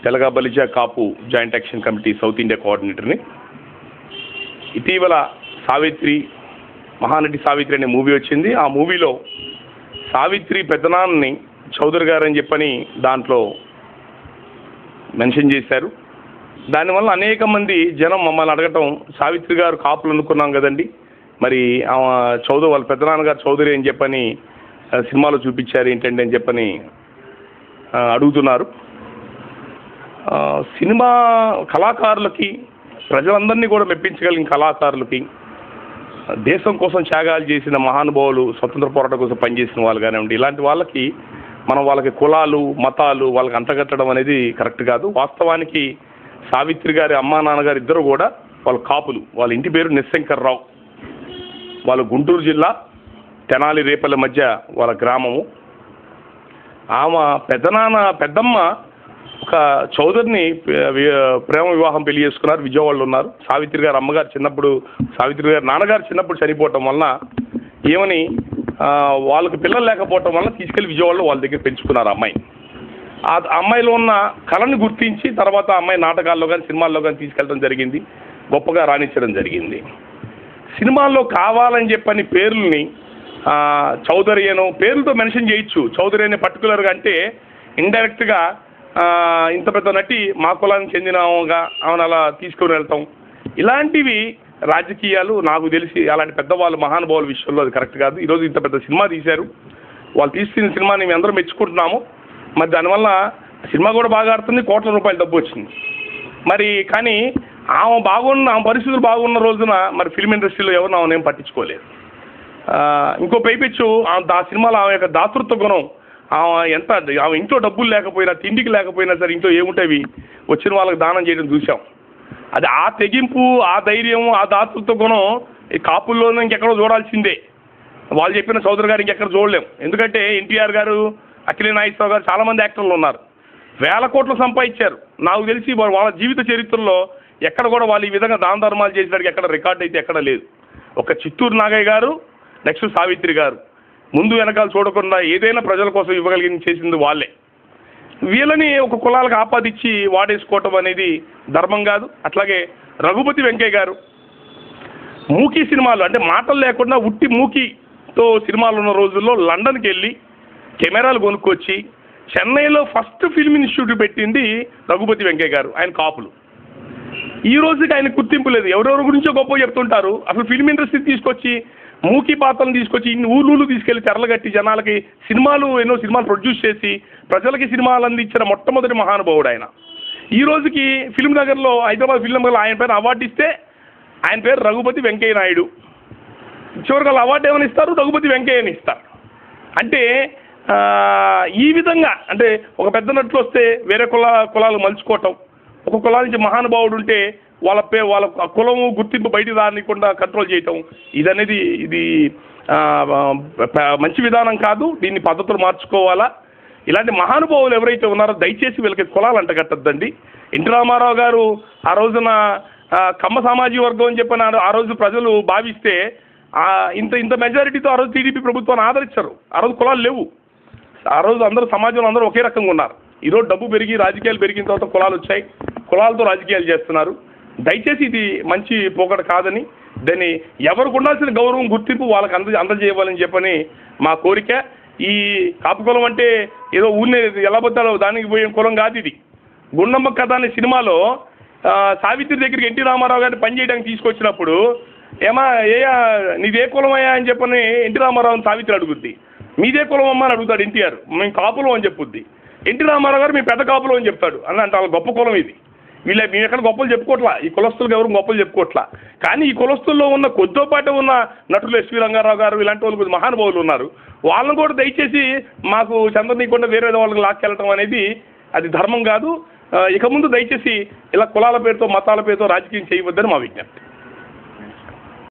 Telaga Balija Kapu joint action committee south India కోఆర్డినేటర్ని ఇటీవల సావిత్రి మహానటి సావిత్రి అనే మూవీ వచ్చింది ఆ మూవీలో సావిత్రి పెద్దనాన్నని చౌదరి గారు అని చెప్పని దాంట్లో మెన్షన్ చేశారు దానివల్ల అనేక మంది జనం మమ్మల్ని అడగటం సావిత్రి గారు కాపులు అనుకున్నాం కదండి మరి ఆమె చౌదరి వాళ్ళ పెద్దనాన్నగారు చౌదరి అని చెప్పని ఆ, సినిమాలో చూపించారు ఏంటండి అని చెప్పని ఆ, అడుగుతున్నారు ఆ, సినిమా కళాకారులకి ప్రజలందరినీ కూడా మెప్పించగలిగిన కళాకారులకి దేశం కోసం త్యాగాలు చేసిన మహానుభావులు స్వతంత్ర పోరాటం కోసం పనిచేసిన వాళ్ళు కానివ్వండి ఇలాంటి వాళ్ళకి మనం వాళ్ళకి కులాలు మతాలు వాళ్ళకి అంటగట్టడం అనేది కరెక్ట్ కాదు వాస్తవానికి సావిత్రి గారి అమ్మా నాన్నగారు ఇద్దరు కూడా వాళ్ళ కాపులు వాళ్ళ ఇంటి పేరు నిశంకర్రావు వాళ్ళు గుంటూరు జిల్లా తెనాలి రేపల మధ్య వాళ్ళ గ్రామము ఆమె పెద్దనాన్న పెద్దమ్మ ఒక చౌదరిని ప్రే- వి- ప్రేమ వివాహం పెళ్లి చేసుకున్నారు విజయవాడలో ఉన్నారు సావిత్రి గారు అమ్మగారు చిన్నప్పుడు సావిత్రి గారు నాన్నగారు చిన్నప్పుడు చనిపోవటం వలన ఏమని ఆ, వాళ్ళకి పిల్లలు లేకపోవటం వల్ల తీసుకెళ్లి విజయవాడలో వాళ్ళ దగ్గర పెంచుకున్నారు ఆ అమ్మాయిని ఆ అమ్మాయిలో ఉన్న కళని గుర్తించి తర్వాత ఆ అమ్మాయి నాటకాల్లో కానీ సినిమాల్లో కానీ తీసుకెళ్ళడం జరిగింది గొప్పగా రాణించడం జరిగింది సినిమాల్లో కావాలని చెప్పని పేర్లని ఆ, చౌదరి అనో పేర్లతో మెన్షన్ చేయొచ్చు చౌదరి అనే పర్టికులర్గా అంటే ఇండైరెక్ట్గా ఇంత పెద్ద నటి మా కులానికి చెందిన ఆమెగా ఆమెను అలా తీసుకొని వెళ్తాం ఇలాంటివి రాజకీయాలు నాకు తెలిసి అలాంటి పెద్దవాళ్ళు మహానుభావుల విషయంలో అది కరెక్ట్ కాదు ఈరోజు ఇంత పెద్ద సినిమా తీశారు వాళ్ళు తీసిన సినిమాని మేము అందరం మెచ్చుకుంటున్నాము మరి దానివల్ల సినిమా కూడా బాగా ఆడుతుంది కోట్ల రూపాయలు డబ్బు వచ్చింది మరి కానీ ఆమె బాగున్న ఆమె పరిస్థితులు బాగున్న రోజున మరి ఫిల్మ్ ఇండస్ట్రీలో ఎవరు ఆమెను ఏం పట్టించుకోలేదు ఆ, ఇంకో పైపెచ్చు ఆ- ఆ సినిమాలో ఆమె యొక్క దాతృత్వ గుణం ఆమె ఎంత ఆమె ఇంట్లో డబ్బులు లేకపోయినా తిండికి లేకపోయినా సరే ఇంట్లో ఏముంటాయి వచ్చిన వాళ్ళకి దానం చేయడం చూసాం అది ఆ తెగింపు ఆ ధైర్యం ఆ దాతృత్వ గుణం ఈ కాపుల్లోనే ఇంకెక్కడో చూడాల్సిందే వాళ్ళు చెప్పిన చౌదరి గారు ఇంకెక్కడ చూడలేం ఎందుకంటే ఎన్టీఆర్ గారు అఖిలే నాగేశ్వరరావు గారు చాలామంది యాక్టర్లు ఉన్నారు వేల కోట్లు సంపాదించారు నాకు తెలిసి వాళ్ళ వాళ్ళ జీవిత చరిత్రలో ఎక్కడ కూడా వాళ్ళు ఈ విధంగా దాన ధర్మాలు చేసినట్టు ఎక్కడ రికార్డ్ అయితే ఎక్కడ లేదు ఒక చిత్తూరు నాగయ్య గారు నెక్స్ట్ సావిత్రి గారు ముందు వెనకాల చూడకుండా ఏదైనా ప్రజల కోసం ఇవ్వగలిగింది చేసింది వాళ్ళే వీళ్ళని ఒక కులాలకు ఆపాదించి వాడేసుకోవటం అనేది ధర్మం కాదు అట్లాగే రఘుపతి వెంకయ్య గారు మూకీ సినిమాలు అంటే మాటలు లేకుండా ఉట్టి మూకీతో సినిమాలు ఉన్న రోజుల్లో లండన్కి వెళ్ళి కెమెరాలు కొనుక్కొచ్చి చెన్నైలో ఫస్ట్ ఫిల్మ్ ఇన్స్టిట్యూట్ పెట్టింది రఘుపతి వెంకయ్య గారు ఆయన కాపులు ఈ రోజుకి ఆయన గుర్తింపు లేదు ఎవరెవరి గురించో గొప్ప చెప్తుంటారు అసలు ఫిల్మ్ ఇండస్ట్రీ తీసుకొచ్చి మూకీ పాత్రలు తీసుకొచ్చి ఇన్ని ఊళ్ళూళ్ళు తీసుకెళ్లి తెరలు కట్టి జనాలకి సినిమాలు ఎన్నో సినిమాలు ప్రొడ్యూస్ చేసి ప్రజలకి సినిమాలు అందించిన మొట్టమొదటి మహానుభావుడు ఆయన ఈ రోజుకి ఫిల్మ్ నగర్లో హైదరాబాద్ ఫిల్మ్ నగర్లో ఆయన పేరు అవార్డు ఇస్తే ఆయన పేరు రఘుపతి వెంకయ్య నాయుడు చివరికి వాళ్ళు అవార్డు ఏమని ఇస్తారు రఘుపతి వెంకయ్యని ఇస్తారు అంటే ఆ, ఈ విధంగా అంటే ఒక పెద్ద నట్లు వస్తే వేరే కుల కులాలు మలుచుకోవటం ఒక కులాల నుంచి మహానుభావుడు ఉంటే వాళ్ళ పే వాళ్ళ ఆ కులము గుర్తింపు బయటికి రానికుండా కంట్రోల్ చేయటం ఇదనేది ఇది ఆ, ప- మంచి విధానం కాదు దీన్ని పద్ధతులు మార్చుకోవాలా ఇలాంటి మహానుభావులు ఎవరైతే ఉన్నారో దయచేసి వీళ్ళకి కులాలు అంటగట్టద్దండి ఎన్టీ రామారావు గారు ఆ రోజున ఆ, కమ్మ సామాజిక వర్గం అని చెప్పిన ఆ రోజు ప్రజలు భావిస్తే ఆ, ఇంత ఇంత మెజారిటీతో ఆ రోజు టీడీపీ ప్రభుత్వాన్ని ఆదరించారు ఆ రోజు కులాలు లేవు ఆ రోజు అందరూ సమాజంలో అందరూ ఒకే రకంగా ఉన్నారు ఈరోజు డబ్బు పెరిగి రాజకీయాలు పెరిగిన తర్వాత కులాలు వచ్చాయి కులాలతో రాజకీయాలు చేస్తున్నారు దయచేసి ఇది మంచి పోకడ కాదని దాన్ని ఎవరికి ఉండాల్సిన గౌరవం గుర్తింపు వాళ్ళకి అంద అందజేయాలని చెప్పని మా కోరిక ఈ కాపు కులం అంటే ఏదో ఊరినే ఎలా పోతారో దానికి పోయే కులం కాదు ఇది గుండమ్మ కథ అనే సినిమాలో ఆ, సావిత్రి దగ్గరికి ఎన్టీ రామారావు గారిని పనిచేయడానికి తీసుకొచ్చినప్పుడు ఏమా ఏ నీదే కులమయ్యా అని చెప్పని ఎన్టీ రామారావుని సావిత్రి అడుగుద్ది మీదే కులం అమ్మా అని అడుగుతాడు ఎన్టీఆర్ మేము కాపులం అని చెప్పుద్ది ఎన్టీ రామారావు గారు మీ పెద్ద కాపులం అని చెప్తాడు అని అంటే వాళ్ళ గొప్ప కులం ఇది వీళ్ళ మేము ఎక్కడ గొప్పలు చెప్పుకోవట్లా ఈ కులస్తులకు ఎవరు గొప్పలు చెప్పుకోవట్లా కానీ ఈ కులస్తుల్లో ఉన్న కొద్దో పాటు ఉన్న నటులు ఎస్వి రంగారావు గారు ఇలాంటి వాళ్ళు కొద్ది మహానుభావులు ఉన్నారు వాళ్ళని కూడా దయచేసి మాకు చంద్రనీయకుండా వేరే వాళ్ళకి లాక్కెళ్ళటం అనేది అది ధర్మం కాదు ఆ, ఇక ముందు దయచేసి ఇలా కులాల పేరుతో మతాల పేరుతో రాజకీయం చేయవద్దని మా విజ్ఞప్తి